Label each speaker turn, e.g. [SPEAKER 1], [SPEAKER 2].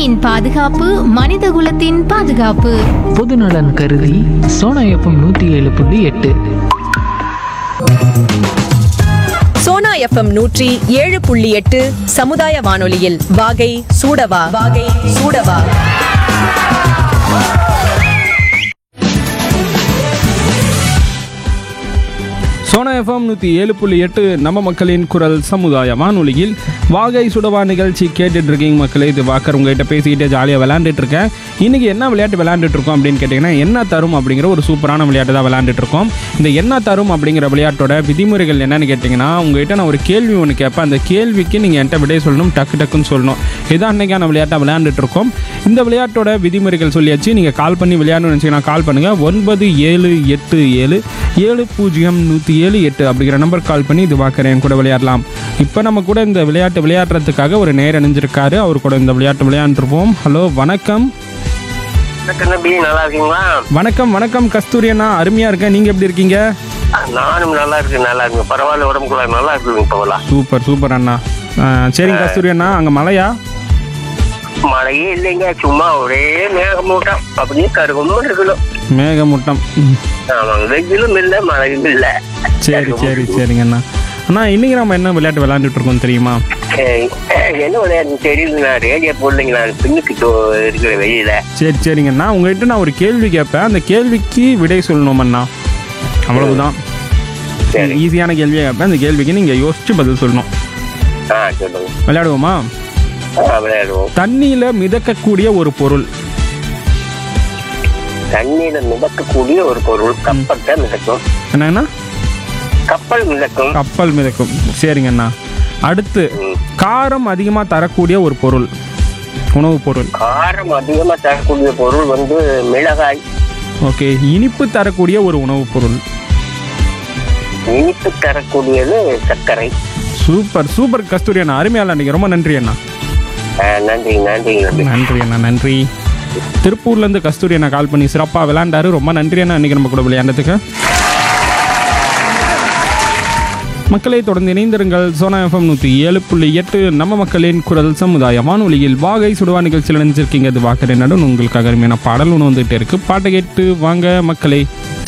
[SPEAKER 1] நாட்டின் பாதுகாப்பு மனிதகுலத்தின் பாதுகாப்பு
[SPEAKER 2] பொதுநலன் கருதி சோனா எஃப்எம் நூற்றி ஏழு புள்ளி எட்டு
[SPEAKER 3] சோனா எஃப்எம் நூற்றி ஏழு புள்ளி எட்டு சமுதாய வானொலியில் வாகை சூடவா வாகை சூடவா
[SPEAKER 4] சோனா எஃப்எம் நூற்றி ஏழு புள்ளி எட்டு நம்ம மக்களின் குரல் சமுதாய வானொலியில் வாகை சுடவா நிகழ்ச்சி கேட்டுட்டு இருக்கீங்க மக்களே இது வாக்கர் உங்ககிட்ட பேசிக்கிட்டே ஜாலியாக விளையாண்டுட்டு இருக்கேன் இன்னைக்கு என்ன விளையாட்டு விளையாண்டுட்டு இருக்கோம் அப்படின்னு கேட்டிங்கன்னா என்ன தரும் அப்படிங்கிற ஒரு சூப்பரான விளையாட்டு தான் விளையாண்டுட்டு இருக்கோம் இந்த என்ன தரும் அப்படிங்கிற விளையாட்டோட விதிமுறைகள் என்னன்னு கேட்டிங்கன்னா உங்ககிட்ட நான் ஒரு கேள்வி ஒன்று கேட்பேன் அந்த கேள்விக்கு நீங்கள் என்கிட்ட விடை சொல்லணும் டக்கு டக்குன்னு சொல்லணும் இதான் அன்னைக்கான விளையாட்டை விளையாண்டுட்டு இருக்கோம் இந்த விளையாட்டோட விதிமுறைகள் சொல்லியாச்சு நீங்கள் கால் பண்ணி விளையாடணும்னு நினச்சிங்கன்னா கால் பண்ணுங்கள் ஒன்பது ஏழு எட்டு ஏழு ஏழு பூஜ்ஜியம் நூற்றி ஏழு எட்டு அப்படிங்கிற நம்பர் கால் பண்ணி இது பார்க்குறேன் என் கூட விளையாடலாம் இப்போ நம்ம கூட இந்த விளையாட்டு விளையாடுறதுக்காக ஒரு நேர் அணிஞ்சிருக்காரு அவர் கூட இந்த விளையாட்டு விளையாண்டுருப்போம் ஹலோ வணக்கம்
[SPEAKER 5] வணக்கம் தம்பி நல்லா இருக்கீங்களா
[SPEAKER 4] வணக்கம் வணக்கம் கஸ்தூரி அண்ணா அருமையாக இருக்கேன் நீங்கள் எப்படி இருக்கீங்க
[SPEAKER 5] நானும் நல்லா இருக்கேன் நல்லா இருக்குங்க பரவாயில்ல உடம்புக்குள்ள நல்லா இருக்குங்க இப்போலாம்
[SPEAKER 4] சூப்பர் சூப்பர் அண்ணா ஆ, சரிங்க கஸ்தூரி அண்ணா அங்கே மழையா
[SPEAKER 5] மழையே இல்லைங்க சும்மா ஒரே மேகமூட்டம் அப்படியே கருகமும் இருக்கணும்
[SPEAKER 4] மேகமூட்டம் ம்.
[SPEAKER 5] ஆமாங்க வெயிலும் இல்லை மழையும் இல்லை
[SPEAKER 4] சரி சரி சரிங்க அண்ணா அண்ணா இன்னைக்கு நம்ம என்ன விளையாட்டு விளையாண்டுட்டு இருக்கோம் தெரியுமா
[SPEAKER 5] ஏய், ஏய், என்ன விளையாட்டு தெரியலண்ணா ரேடியோ போடலைங்களா பின்னுக்கு தோ- இருக்கிற வெயில
[SPEAKER 4] சரி சரிங்கண்ணா உங்ககிட்ட நான் ஒரு கேள்வி கேட்பேன் அந்த கேள்விக்கு விடை சொல்லணும் அண்ணா அவ்வளவுதான்
[SPEAKER 5] சரி.
[SPEAKER 4] ஈஸியான கேள்வியை கேட்பேன் அந்த கேள்விக்கு நீங்கள் யோசிச்சு பதில் சொல்லணும்
[SPEAKER 5] ஆ சொல்லுங்க
[SPEAKER 4] விளையாடுவோமா
[SPEAKER 5] ஆ விளையாடுவோம்
[SPEAKER 4] தண்ணியில் மிதக்கக்கூடிய ஒரு பொருள்
[SPEAKER 5] தண்ணீர மிதக்கக்கூடிய ஒரு பொருள் கப்பல் தான் மிதக்கும்
[SPEAKER 4] என்னங்கண்ணா
[SPEAKER 5] கப்பல் மிதக்கும்
[SPEAKER 4] கப்பல் மிதக்கும் சரிங்கண்ணா அடுத்து
[SPEAKER 5] ம்.
[SPEAKER 4] காரம் அதிகமாக தரக்கூடிய ஒரு பொருள் உணவுப் பொருள்
[SPEAKER 5] காரம் அதிகமா தரக்கூடிய பொருள் வந்து மிளகாய்
[SPEAKER 4] ஓகே இனிப்பு தரக்கூடிய ஒரு உணவுப் பொருள்
[SPEAKER 5] இனிப்பு தரக்கூடியது சர்க்கரை
[SPEAKER 4] சூப்பர் சூப்பர் கஸ்தூரி அண்ணா அருமையால் அன்றைக்கி ரொம்ப நன்றி அண்ணா
[SPEAKER 5] ஆ, நன்றி நன்றி நன்றி
[SPEAKER 4] நன்றி அண்ணா நன்றி திருப்பூர்லேருந்து கஸ்தூரி அண்ணா கால் பண்ணி சிறப்பாக விளையாண்டாரு ரொம்ப நன்றி அண்ணா அன்றைக்கி நம்ம கூட விளையாண்டதுக்கு மக்களை தொடர்ந்து இணைந்திருங்கள் சோனா எஃப்எம் நூற்றி ஏழு புள்ளி எட்டு நம்ம மக்களின் குரல் சமுதாய வானொலியில் வாகை சுடுவா நிகழ்ச்சியில் நினைச்சிருக்கீங்க அது வாக்கரை நடுன் உங்களுக்காக அருமையான பாடல் ஒன்று வந்துகிட்டே இருக்கு பாட்டை கேட்டு வாங்க மக்களை